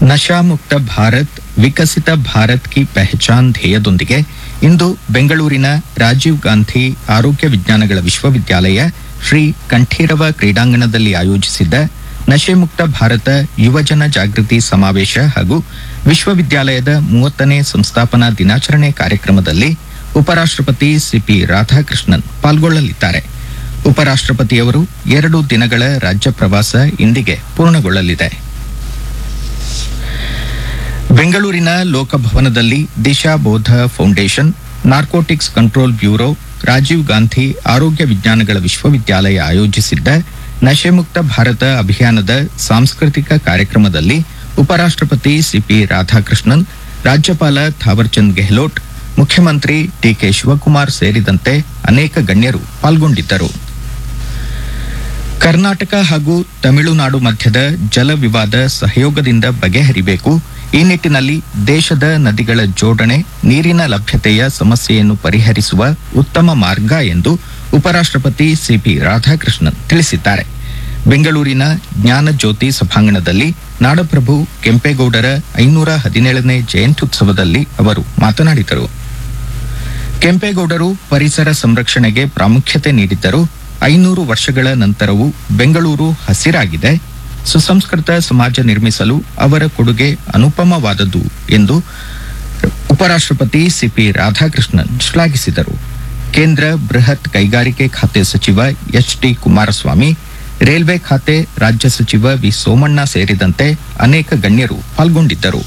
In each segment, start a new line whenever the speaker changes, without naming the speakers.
ನಶಾ ಮುಕ್ತ ಭಾರತ್ ವಿಕಸಿತ ಭಾರತ್ ಕಿ ಪೆಹಚಾನ್ ಧ್ಯೇಯದೊಂದಿಗೆ ಇಂದು ಬೆಂಗಳೂರಿನ ರಾಜೀವ್ ಗಾಂಧಿ ಆರೋಗ್ಯ ವಿಜ್ಞಾನಗಳ ವಿಶ್ವವಿದ್ಯಾಲಯ ಶ್ರೀ ಕಂಠೀರವ ಕ್ರೀಡಾಂಗಣದಲ್ಲಿ ಆಯೋಜಿಸಿದ್ದ ನಶೆ ಮುಕ್ತ ಭಾರತ ಯುವಜನ ಜಾಗೃತಿ ಸಮಾವೇಶ ಹಾಗೂ ವಿಶ್ವವಿದ್ಯಾಲಯದ ಮೂವತ್ತನೇ ಸಂಸ್ಥಾಪನಾ ದಿನಾಚರಣೆ ಕಾರ್ಯಕ್ರಮದಲ್ಲಿ ಉಪರಾಷ್ಟ್ರಪತಿ ಸಿಪಿ ರಾಧಾಕೃಷ್ಣನ್ ಪಾಲ್ಗೊಳ್ಳಲಿದ್ದಾರೆ ಉಪರಾಷ್ಟ್ರಪತಿಯವರು ಎರಡು ದಿನಗಳ ರಾಜ್ಯ ಪ್ರವಾಸ ಇಂದಿಗೆ ಪೂರ್ಣಗೊಳ್ಳಲಿದೆ ಬೆಂಗಳೂರಿನ ಲೋಕಭವನದಲ್ಲಿ ದಿಶಾ ಬೋಧ foundation narcotics control bureau Rajiv Gandhi ಆರೋಗ್ಯ ವಿಜ್ಞಾನಗಳ ವಿಶ್ವವಿದ್ಯಾಲಯ ಆಯೋಜಿಸಿದ್ದ ನಶೆ ಮುಕ್ತ ಭಾರತ ಅಭಿಯಾನದ ಸಾಂಸ್ಕೃತಿಕ ಕಾರ್ಯಕ್ರಮದಲ್ಲಿ ಉಪರಾಷ್ಟ್ರಪತಿ ಸಿಪಿ ರಾಧಾಕೃಷ್ಣನ್ ರಾಜ್ಯಪಾಲ ಥಾವರ್ಚಂದ್ ಗೆಹ್ಲೋಟ್ ಮುಖ್ಯಮಂತ್ರಿ ಡಿಕೆ ಶಿವಕುಮಾರ್ ಸೇರಿದಂತೆ ಅನೇಕ ಗಣ್ಯರು ಪಾಲ್ಗೊಂಡಿದ್ದರು ಕರ್ನಾಟಕ ಹಾಗೂ ತಮಿಳುನಾಡು ಮಧ್ಯದ ಜಲ ವಿವಾದ ಸಹಯೋಗದಿಂದ ಬಗೆಹರಿಬೇಕು ಈ ನಿಟ್ಟಿನಲ್ಲಿ ದೇಶದ ನದಿಗಳ ಜೋಡಣೆ ನೀರಿನ ಲಭ್ಯತೆಯ ಸಮಸ್ಯೆಯನ್ನು ಪರಿಹರಿಸುವ ಉತ್ತಮ ಮಾರ್ಗ ಎಂದು ಉಪರಾಷ್ಟ್ರಪತಿ ಸಿಪಿ ರಾಧಾಕೃಷ್ಣನ್ ತಿಳಿಸಿದ್ದಾರೆ ಬೆಂಗಳೂರಿನ ಜ್ಞಾನ ಜ್ಯೋತಿ ಸಭಾಂಗಣದಲ್ಲಿ ನಾಡಪ್ರಭು ಕೆಂಪೇಗೌಡರ ಐನೂರ ಹದಿನೇಳನೇ ಜಯಂತ್ಯುತ್ಸವದಲ್ಲಿ ಅವರು ಮಾತನಾಡಿದರು ಕೆಂಪೇಗೌಡರು ಪರಿಸರ ಸಂರಕ್ಷಣೆಗೆ ಪ್ರಾಮುಖ್ಯತೆ ನೀಡಿದ್ದರು ಐನೂರು ವರ್ಷಗಳ ನಂತರವೂ ಬೆಂಗಳೂರು ಹಸಿರಾಗಿದೆ ಸುಸಂಸ್ಕೃತ ಸಮಾಜ ನಿರ್ಮಿಸಲು ಅವರ ಕೊಡುಗೆ ಅನುಪಮವಾದದ್ದು ಎಂದು ಉಪರಾಷ್ಟ್ರಪತಿ ಸಿಪಿ ರಾಧಾಕೃಷ್ಣನ್ ಶ್ಲಾಘಿಸಿದರು ಕೇಂದ್ರ ಬೃಹತ್ ಕೈಗಾರಿಕೆ ಖಾತೆ ಸಚಿವ ಎಚ್ ಡಿ ಕುಮಾರಸ್ವಾಮಿ ರೈಲ್ವೆ ಖಾತೆ ರಾಜ್ಯ ಸಚಿವ ವಿ ಸೋಮಣ್ಣ ಸೇರಿದಂತೆ ಅನೇಕ ಗಣ್ಯರು ಪಾಲ್ಗೊಂಡಿದ್ದರು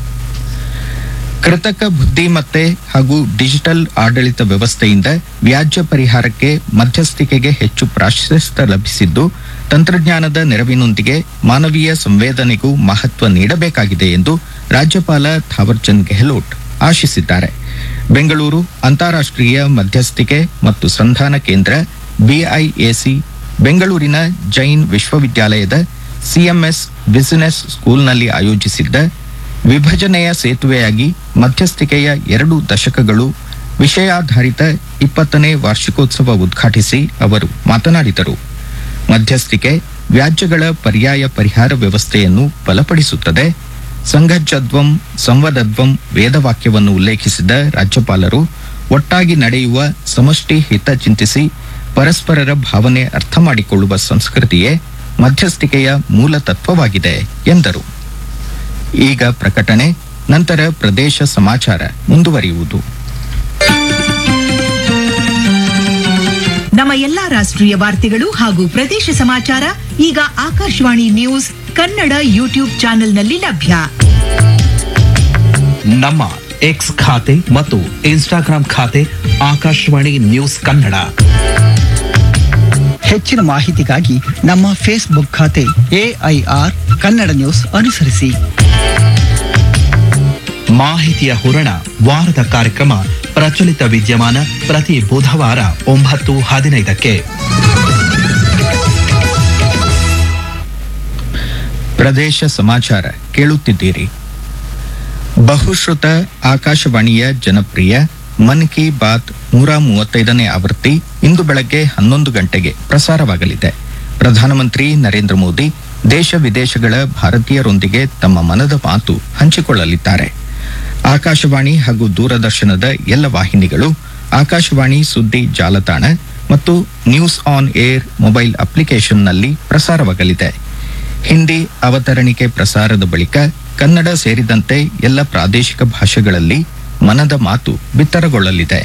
ಕೃತಕ ಬುದ್ಧಿಮತ್ತೆ ಹಾಗೂ ಡಿಜಿಟಲ್ ಆಡಳಿತ ವ್ಯವಸ್ಥೆಯಿಂದ ವ್ಯಾಜ್ಯ ಪರಿಹಾರಕ್ಕೆ ಮಧ್ಯಸ್ಥಿಕೆಗೆ ಹೆಚ್ಚು ಪ್ರಾಶಸ್ತ್ಯ ಲಭಿಸಿದ್ದು ತಂತ್ರಜ್ಞಾನದ ನೆರವಿನೊಂದಿಗೆ ಮಾನವೀಯ ಸಂವೇದನೆಗೂ ಮಹತ್ವ ನೀಡಬೇಕಾಗಿದೆ ಎಂದು ರಾಜ್ಯಪಾಲ ಥಾವರ್ಚಂದ್ ಗೆಹ್ಲೋಟ್ ಆಶಿಸಿದ್ದಾರೆ ಬೆಂಗಳೂರು ಅಂತಾರಾಷ್ಟ್ರೀಯ ಮಧ್ಯಸ್ಥಿಕೆ ಮತ್ತು ಸಂಧಾನ ಕೇಂದ್ರ ಬಿಐಎಸಿ ಬೆಂಗಳೂರಿನ ಜೈನ್ ವಿಶ್ವವಿದ್ಯಾಲಯದ ಸಿಎಂಎಸ್ ಬಿಸಿನೆಸ್ ಸ್ಕೂಲ್ನಲ್ಲಿ ಆಯೋಜಿಸಿದ್ದ ವಿಭಜನೆಯ ಸೇತುವೆಯಾಗಿ ಮಧ್ಯಸ್ಥಿಕೆಯ ಎರಡು ದಶಕಗಳು ವಿಷಯಾಧಾರಿತ ಇಪ್ಪತ್ತನೇ ವಾರ್ಷಿಕೋತ್ಸವ ಉದ್ಘಾಟಿಸಿ ಅವರು ಮಾತನಾಡಿದರು ಮಧ್ಯಸ್ಥಿಕೆ ವ್ಯಾಜ್ಯಗಳ ಪರ್ಯಾಯ ಪರಿಹಾರ ವ್ಯವಸ್ಥೆಯನ್ನು ಬಲಪಡಿಸುತ್ತದೆ ಸಂಘಜ್ಜದ್ವಂ ಸಂವದದ್ವಂ ವೇದವಾಕ್ಯವನ್ನು ಉಲ್ಲೇಖಿಸಿದ ರಾಜ್ಯಪಾಲರು ಒಟ್ಟಾಗಿ ನಡೆಯುವ ಸಮಷ್ಟಿ ಹಿತ ಚಿಂತಿಸಿ ಪರಸ್ಪರರ ಭಾವನೆ ಅರ್ಥ ಮಾಡಿಕೊಳ್ಳುವ ಸಂಸ್ಕೃತಿಯೇ ಮಧ್ಯಸ್ಥಿಕೆಯ ಮೂಲ ತತ್ವವಾಗಿದೆ ಎಂದರು ಈಗ ಪ್ರಕಟಣೆ ನಂತರ ಪ್ರದೇಶ ಸಮಾಚಾರ ಮುಂದುವರಿಯುವುದು
ನಮ್ಮ ಎಲ್ಲಾ ರಾಷ್ಟ್ರೀಯ ವಾರ್ತೆಗಳು ಹಾಗೂ ಪ್ರದೇಶ ಸಮಾಚಾರ ಈಗ ಆಕಾಶವಾಣಿ ನ್ಯೂಸ್ ಕನ್ನಡ ಯೂಟ್ಯೂಬ್ ಚಾನೆಲ್ನಲ್ಲಿ ಲಭ್ಯ
ನಮ್ಮ ಎಕ್ಸ್ ಖಾತೆ ಮತ್ತು ಇನ್ಸ್ಟಾಗ್ರಾಂ ಖಾತೆ ಆಕಾಶವಾಣಿ ನ್ಯೂಸ್ ಕನ್ನಡ
ಹೆಚ್ಚಿನ ಮಾಹಿತಿಗಾಗಿ ನಮ್ಮ ಫೇಸ್ಬುಕ್ ಖಾತೆ ಎಐಆರ್ ಕನ್ನಡ ನ್ಯೂಸ್ ಅನುಸರಿಸಿ
ಮಾಹಿತಿಯ ಹೂರಣ ವಾರದ ಕಾರ್ಯಕ್ರಮ ಪ್ರಚಲಿತ ವಿದ್ಯಮಾನ ಪ್ರತಿ ಬುಧವಾರ ಒಂಬತ್ತು ಹದಿನೈದಕ್ಕೆ
ಪ್ರದೇಶ ಸಮಾಚಾರ ಕೇಳುತ್ತಿದ್ದೀರಿ ಬಹುಶ್ರುತ ಆಕಾಶವಾಣಿಯ ಜನಪ್ರಿಯ ಮನ್ ಕಿ ಬಾತ್ ನೂರ ಮೂವತ್ತೈದನೇ ಆವೃತ್ತಿ ಇಂದು ಬೆಳಗ್ಗೆ ಹನ್ನೊಂದು ಗಂಟೆಗೆ ಪ್ರಸಾರವಾಗಲಿದೆ ಪ್ರಧಾನಮಂತ್ರಿ ನರೇಂದ್ರ ಮೋದಿ ದೇಶ ವಿದೇಶಗಳ ಭಾರತೀಯರೊಂದಿಗೆ ತಮ್ಮ ಮನದ ಮಾತು ಹಂಚಿಕೊಳ್ಳಲಿದ್ದಾರೆ ಆಕಾಶವಾಣಿ ಹಾಗೂ ದೂರದರ್ಶನದ ಎಲ್ಲ ವಾಹಿನಿಗಳು ಆಕಾಶವಾಣಿ ಸುದ್ದಿ ಜಾಲತಾಣ ಮತ್ತು ನ್ಯೂಸ್ ಆನ್ ಏರ್ ಮೊಬೈಲ್ ಅಪ್ಲಿಕೇಶನ್ನಲ್ಲಿ ಪ್ರಸಾರವಾಗಲಿದೆ ಹಿಂದಿ ಅವತರಣಿಕೆ ಪ್ರಸಾರದ ಬಳಿಕ ಕನ್ನಡ ಸೇರಿದಂತೆ ಎಲ್ಲ ಪ್ರಾದೇಶಿಕ ಭಾಷೆಗಳಲ್ಲಿ ಮನದ ಮಾತು ಬಿತ್ತರಗೊಳ್ಳಲಿದೆ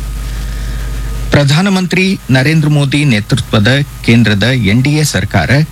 ಪ್ರಧಾನಮಂತ್ರಿ ನರೇಂದ್ರ ಮೋದಿ ನೇತೃತ್ವದ ಕೇಂದ್ರದ ಎನ್ಡಿಎ ಸರ್ಕಾರ